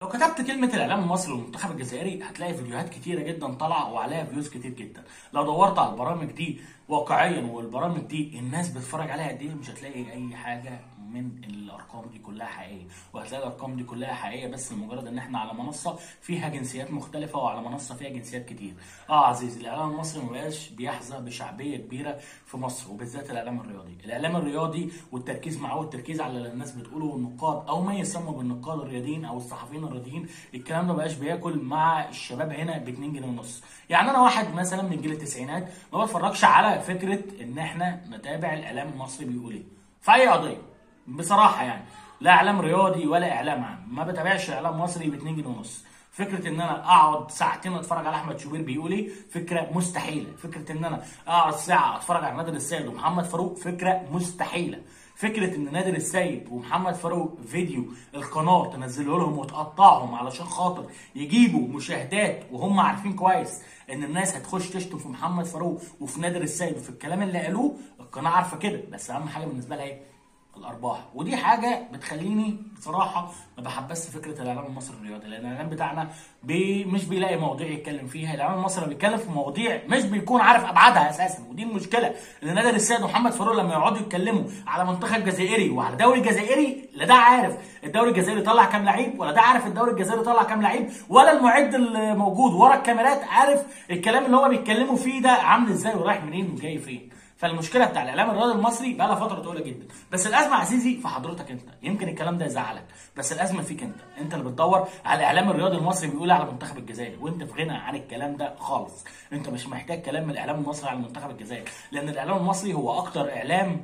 لو كتبت كلمة الإعلام المصري والمنتخب الجزائري هتلاقي فيديوهات كتيرة جدا طالعة وعليها فيوز كتير جدا، لو دورت على البرامج دي واقعيا والبرامج دي الناس بتتفرج عليها قد إيه مش هتلاقي أي حاجة من الأرقام دي كلها حقيقية، وهتلاقي الأرقام دي كلها حقيقية بس لمجرد إن إحنا على منصة فيها جنسيات مختلفة وعلى منصة فيها جنسيات كتير. آه عزيزي الإعلام المصري مبقاش بيحظى بشعبية كبيرة في مصر وبالذات الإعلام الرياضي، الإعلام الرياضي والتركيز معاه والتركيز على اللي الناس بتقوله النقاد أو ما يسمى بالنقاد الرياضيين أو الصحفيين الرياضيين الكلام ده مبقاش بياكل مع الشباب هنا ب 2 جنيه ونص يعني انا واحد مثلا من جيل التسعينات ما بتفرجش على فكره ان احنا نتابع الاعلام المصري بيقول ايه في اي قضيه بصراحه يعني لا اعلام رياضي ولا اعلام عام ما بتابعش اعلام مصري ب 2 جنيه ونص فكره ان انا اقعد ساعتين اتفرج على احمد شوبير بيقول ايه فكره مستحيله فكره ان انا اقعد ساعه اتفرج على نادر السيد ومحمد فاروق فكره مستحيله فكره ان نادر السيد ومحمد فاروق فيديو القناه تنزله لهم وتقطعهم علشان خاطر يجيبوا مشاهدات وهم عارفين كويس ان الناس هتخش تشتم في محمد فاروق وفي نادر السيد وفي الكلام اللي قالوه القناه عارفه كده بس اهم حاجه بالنسبه لها ايه؟ الارباح ودي حاجه بتخليني بصراحه ما بحبس فكره الاعلام المصري الرياضي لان الاعلام بتاعنا بي مش بيلاقي مواضيع يتكلم فيها الاعلام المصري بيتكلم في مواضيع مش بيكون عارف ابعادها اساسا ودي المشكله ان نادر السيد ومحمد فاروق لما يقعدوا يتكلموا على منتخب جزائري وعلى دوري جزائري لا ده عارف الدوري الجزائري طلع كام لعيب ولا ده عارف الدوري الجزائري طلع كام لعيب ولا المعد الموجود ورا الكاميرات عارف الكلام اللي هو بيتكلموا فيه ده عامل ازاي ورايح منين وجاي فين فالمشكله بتاع الاعلام الرياضي المصري بقى لها فتره طويله جدا بس الازمه عزيزي في حضرتك انت يمكن الكلام ده يزعلك بس الازمه فيك انت انت اللي بتدور على الاعلام الرياضي المصري بيقول على منتخب الجزائر وانت في غنى عن الكلام ده خالص انت مش محتاج كلام من الاعلام المصري على منتخب الجزائر لان الاعلام المصري هو اكتر اعلام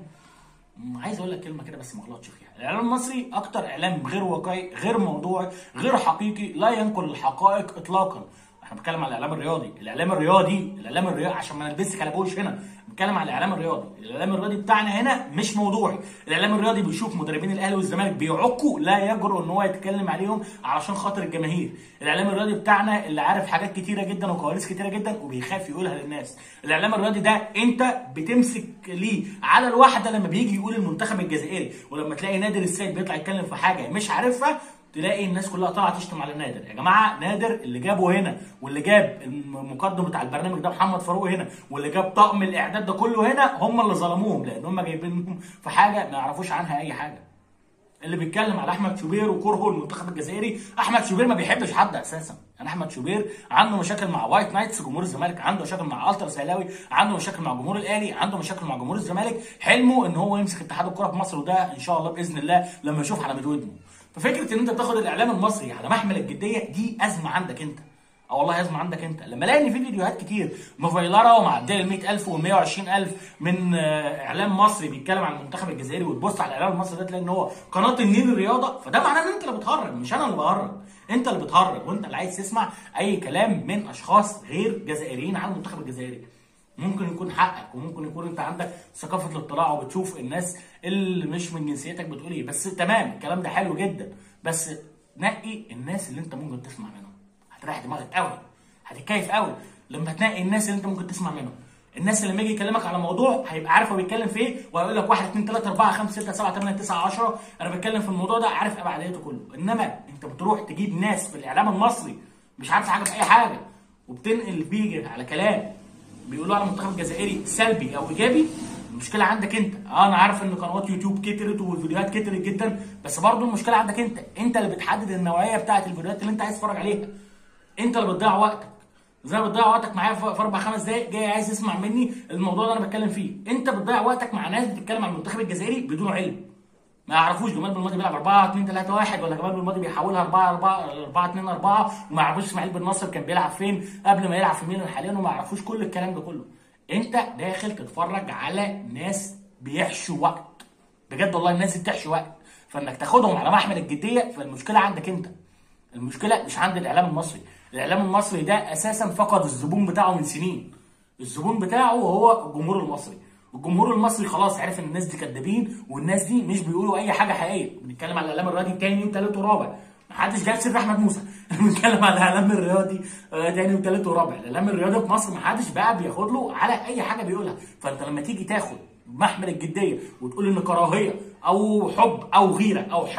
عايز اقول لك كلمه كده بس ما اغلطش فيها الاعلام المصري اكتر اعلام غير واقعي غير موضوعي غير حقيقي لا ينقل الحقائق اطلاقا احنا بنتكلم على الاعلام الرياضي الاعلام الرياضي الاعلام الرياضي عشان ما نلبسش كلبوش هنا بنتكلم على الاعلام الرياضي الاعلام الرياضي بتاعنا هنا مش موضوعي الاعلام الرياضي بيشوف مدربين الاهلي والزمالك بيعكوا لا يجرؤ ان هو يتكلم عليهم علشان خاطر الجماهير الاعلام الرياضي بتاعنا اللي عارف حاجات كتيره جدا وكواليس كتيره جدا وبيخاف يقولها للناس الاعلام الرياضي ده انت بتمسك ليه على الواحده لما بيجي يقول المنتخب الجزائري ولما تلاقي نادر السيد بيطلع يتكلم في حاجه مش عارفها تلاقي الناس كلها طالعه تشتم على نادر يا جماعه نادر اللي جابه هنا واللي جاب المقدم بتاع البرنامج ده محمد فاروق هنا واللي جاب طقم الاعداد ده كله هنا هم اللي ظلموهم لان هم جايبينهم في حاجه ما يعرفوش عنها اي حاجه اللي بيتكلم على احمد شوبير وكرهه المنتخب الجزائري احمد شوبير ما بيحبش حد اساسا يعني احمد شوبير عنده مشاكل مع وايت نايتس جمهور الزمالك عنده مشاكل مع التر سهلاوي عنده مشاكل مع جمهور الاهلي عنده مشاكل مع جمهور الزمالك حلمه ان هو يمسك اتحاد الكره في مصر وده ان شاء الله باذن الله لما يشوف على ودنه ففكره ان انت تاخد الاعلام المصري على محمل الجديه دي ازمه عندك انت اه والله ازمه عندك انت لما الاقي ان في فيديوهات كتير مفيلره ومعديه ال 100000 وال 120000 من اعلام مصري بيتكلم عن المنتخب الجزائري وتبص على الاعلام المصري ده تلاقي ان هو قناه النيل الرياضه فده معناه ان انت اللي بتهرج مش انا اللي بهرج انت اللي بتهرج وانت اللي عايز تسمع اي كلام من اشخاص غير جزائريين عن المنتخب الجزائري ممكن يكون حقك وممكن يكون انت عندك ثقافه الاطلاع وبتشوف الناس اللي مش من جنسيتك بتقول ايه بس تمام الكلام ده حلو جدا بس نقي الناس اللي انت ممكن تسمع منهم هتريح دماغك قوي هتتكيف قوي لما تنقي الناس اللي انت ممكن تسمع منهم الناس اللي لما يجي يكلمك على موضوع هيبقى عارف هو بيتكلم في ايه وهيقول لك 1 2 3 4 5 6 7 8 9 10 انا بتكلم في الموضوع ده عارف ابعاداته كله انما انت بتروح تجيب ناس في الاعلام المصري مش عارف حاجه في اي حاجه وبتنقل بيجي على كلام بيقولوا على المنتخب الجزائري سلبي او ايجابي المشكله عندك انت اه انا عارف ان قنوات يوتيوب كترت والفيديوهات كترت جدا بس برضه المشكله عندك انت انت اللي بتحدد النوعيه بتاعه الفيديوهات اللي انت عايز تتفرج عليها انت اللي بتضيع وقتك زي ما بتضيع وقتك معايا في اربع خمس دقايق جاي عايز تسمع مني الموضوع اللي انا بتكلم فيه انت بتضيع وقتك مع ناس بتتكلم عن المنتخب الجزائري بدون علم ما يعرفوش جمال بالماضي بيلعب 4 2 3 1 ولا جمال بالماضي بيحولها 4 4 4 2 4 وما يعرفوش اسماعيل بن نصر كان بيلعب فين قبل ما يلعب في ميلان حاليا وما يعرفوش كل الكلام ده كله انت داخل تتفرج على ناس بيحشوا وقت بجد والله الناس دي بتحشي وقت فانك تاخدهم على محمل الجديه فالمشكله عندك انت المشكله مش عند الاعلام المصري الاعلام المصري ده اساسا فقد الزبون بتاعه من سنين الزبون بتاعه هو الجمهور المصري الجمهور المصري خلاص عرف ان الناس دي كدابين والناس دي مش بيقولوا اي حاجه حقيقيه بنتكلم على الاعلام الرياضي تاني وتالت ورابع محدش جاب سير احمد موسى بنتكلم على الاعلام الرياضي آه، تاني وتالت ورابع الاعلام الرياضي في مصر محدش بقى بياخد له على اي حاجه بيقولها فانت لما تيجي تاخد محمل الجديه وتقول ان كراهيه او حب او غيره او حقد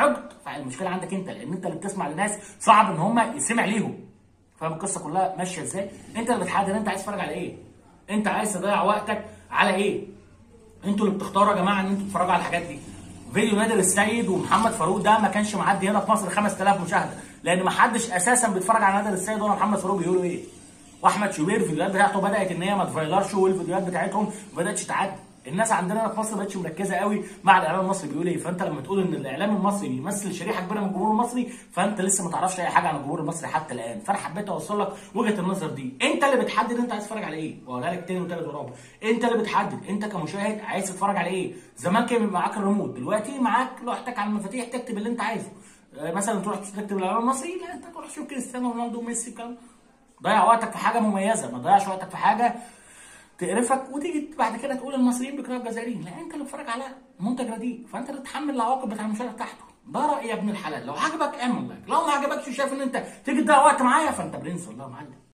فالمشكله عندك انت لان انت اللي بتسمع لناس صعب ان هم يسمع ليهم فاهم القصه كلها ماشيه ازاي انت اللي بتحدد انت عايز تتفرج على ايه انت عايز تضيع وقتك على ايه انتوا اللي بتختاروا يا جماعه ان انتوا تتفرجوا على الحاجات دي فيديو نادر السيد ومحمد فاروق ده ما كانش معدي هنا في مصر 5000 مشاهده لان ما حدش اساسا بيتفرج على نادر السيد ولا محمد فاروق بيقولوا ايه واحمد شوبير الفيديوهات بتاعته بدات ان هي ما تفايلرش والفيديوهات بتاعتهم ما بداتش تعدي الناس عندنا هنا في مصر ما بقتش مركزه قوي مع الاعلام المصري بيقول ايه فانت لما تقول ان الاعلام المصري بيمثل شريحه كبيره من الجمهور المصري فانت لسه ما تعرفش اي حاجه عن الجمهور المصري حتى الان فانا حبيت اوصل لك وجهه النظر دي انت اللي بتحدد انت عايز تتفرج على ايه واقولها لك تاني وتالت ورابع انت اللي بتحدد انت كمشاهد عايز تتفرج على ايه زمان كان بيبقى معاك الريموت دلوقتي معاك لوحدك على المفاتيح تكتب اللي انت عايزه آه، مثلا تروح تكتب الاعلام المصري لا انت تروح تشوف كريستيانو رونالدو وميسي والكلام ده. ضيع وقتك في حاجه مميزه ما تضيعش وقتك في حاجه تقرفك وتيجي بعد كده تقول المصريين بيكرهوا الجزائريين لا انت اللي بتتفرج على منتج رديء فانت اللي تتحمل العواقب بتاع المشاهده بتاعته ده رايي يا ابن الحلال لو عجبك اعمل لايك لو ما عجبكش وشايف ان انت تيجي تضيع وقت معايا فانت برنس والله يا معلم